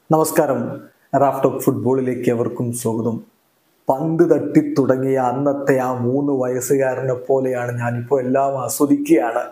നമസ്കാരം റാഫ്റ്റോക്ക് ഫുട്ബോളിലേക്ക് എവർക്കും സ്വാഗതം പന്ത് തട്ടി തുടങ്ങിയ അന്നത്തെ ആ മൂന്ന് വയസ്സുകാരനെ പോലെയാണ് ഞാനിപ്പോൾ എല്ലാം ആസ്വദിക്കുകയാണ്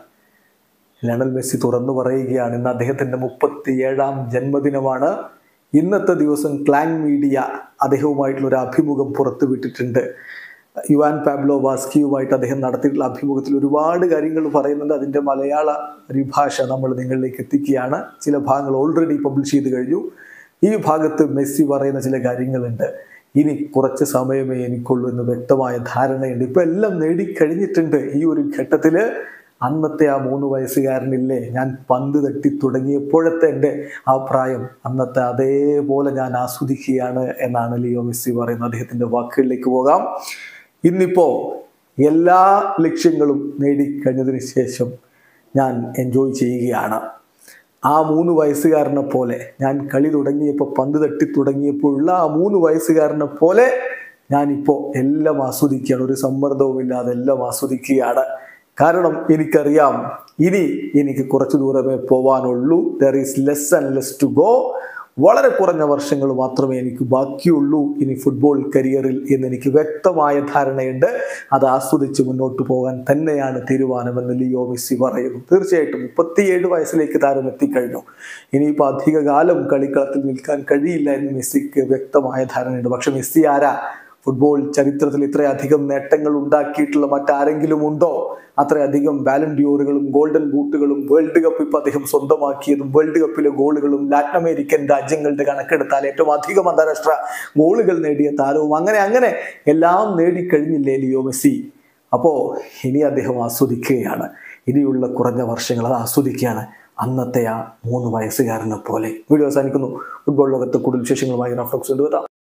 ലണൽ മെസ്സി തുറന്നു പറയുകയാണ് ഇന്ന് അദ്ദേഹത്തിൻ്റെ മുപ്പത്തിയേഴാം ജന്മദിനമാണ് ഇന്നത്തെ ദിവസം ക്ലാങ് മീഡിയ അദ്ദേഹവുമായിട്ടുള്ള ഒരു അഭിമുഖം പുറത്തുവിട്ടിട്ടുണ്ട് യുവാൻ പാബ്ലോ വാസ്കിയുമായിട്ട് അദ്ദേഹം നടത്തിയിട്ടുള്ള അഭിമുഖത്തിൽ ഒരുപാട് കാര്യങ്ങൾ പറയുന്നുണ്ട് അതിൻ്റെ മലയാള പരിഭാഷ നമ്മൾ നിങ്ങളിലേക്ക് എത്തിക്കുകയാണ് ചില ഭാഗങ്ങൾ ഓൾറെഡി പബ്ലിഷ് ചെയ്ത് കഴിഞ്ഞു ഈ ഭാഗത്ത് മെസ്സി പറയുന്ന ചില കാര്യങ്ങളുണ്ട് ഇനി കുറച്ച് സമയമേ എനിക്കുള്ളൂ എന്ന് വ്യക്തമായ ധാരണയുണ്ട് ഇപ്പൊ എല്ലാം നേടിക്കഴിഞ്ഞിട്ടുണ്ട് ഈ ഒരു ഘട്ടത്തിൽ അന്നത്തെ ആ മൂന്ന് വയസ്സുകാരനില്ലേ ഞാൻ പന്ത് തട്ടി തുടങ്ങിയപ്പോഴത്തെ എൻ്റെ ആ പ്രായം അന്നത്തെ അതേപോലെ ഞാൻ ആസ്വദിക്കുകയാണ് എന്നാണ് ലിയോ മെസ്സി പറയുന്നത് അദ്ദേഹത്തിൻ്റെ വാക്കുകളിലേക്ക് പോകാം ഇന്നിപ്പോ എല്ലാ ലക്ഷ്യങ്ങളും നേടിക്കഴിഞ്ഞതിന് ശേഷം ഞാൻ എൻജോയ് ചെയ്യുകയാണ് ആ മൂന്ന് വയസ്സുകാരനെ പോലെ ഞാൻ കളി തുടങ്ങിയപ്പോൾ പന്ത് തട്ടി തുടങ്ങിയപ്പോഴുള്ള ആ മൂന്ന് വയസ്സുകാരനെ പോലെ ഞാനിപ്പോൾ എല്ലാം ആസ്വദിക്കുകയാണ് ഒരു സമ്മർദ്ദവുമില്ലാതെ എല്ലാം ആസ്വദിക്കുകയാണ് കാരണം എനിക്കറിയാം ഇനി എനിക്ക് കുറച്ച് ദൂരമേ പോവാനുള്ളൂ there is less and less to go വളരെ കുറഞ്ഞ വർഷങ്ങൾ മാത്രമേ എനിക്ക് ബാക്കിയുള്ളൂ ഇനി ഫുട്ബോൾ കരിയറിൽ എന്ന് എനിക്ക് വ്യക്തമായ ധാരണയുണ്ട് അത് ആസ്വദിച്ച് മുന്നോട്ട് പോകാൻ തന്നെയാണ് തീരുമാനമെന്ന് ലിയോ മെസ്സി പറയുന്നു തീർച്ചയായിട്ടും മുപ്പത്തിയേഴ് വയസ്സിലേക്ക് താരം എത്തിക്കഴിഞ്ഞു ഇനിയിപ്പോൾ അധിക കാലം കളിക്കളത്തിൽ നിൽക്കാൻ കഴിയില്ല എന്ന് മെസ്സിക്ക് വ്യക്തമായ ധാരണയുണ്ട് പക്ഷെ മെസ്സി ആരാ ഫുട്ബോൾ ചരിത്രത്തിൽ ഇത്രയധികം നേട്ടങ്ങൾ ഉണ്ടാക്കിയിട്ടുള്ള മറ്റാരെങ്കിലും ഉണ്ടോ അത്രയധികം വാലന്റിയോറുകളും ഗോൾഡൻ ബൂട്ടുകളും വേൾഡ് കപ്പ് ഇപ്പൊ അദ്ദേഹം സ്വന്തമാക്കിയതും വേൾഡ് കപ്പിലെ ഗോളുകളും ലാറ്റിൻ അമേരിക്കൻ രാജ്യങ്ങളുടെ കണക്കെടുത്താൽ ഏറ്റവും അധികം അന്താരാഷ്ട്ര ഗോളുകൾ നേടിയ താരവും അങ്ങനെ അങ്ങനെ എല്ലാം നേടിക്കഴിഞ്ഞില്ലേ ലിയോ മെസ്സി അപ്പോൾ ഇനി അദ്ദേഹം ആസ്വദിക്കുകയാണ് ഇനിയുള്ള കുറഞ്ഞ വർഷങ്ങൾ അത് ആസ്വദിക്കുകയാണ് അന്നത്തെ ആ മൂന്ന് വയസ്സുകാരനെ പോലെ വീഡിയോ അവസാനിക്കുന്നു ഫുട്ബോൾ ലോകത്ത് കൂടുതൽ വിശേഷങ്ങളുമായി റഫ്ലക്സ് കൊണ്ടുവരാം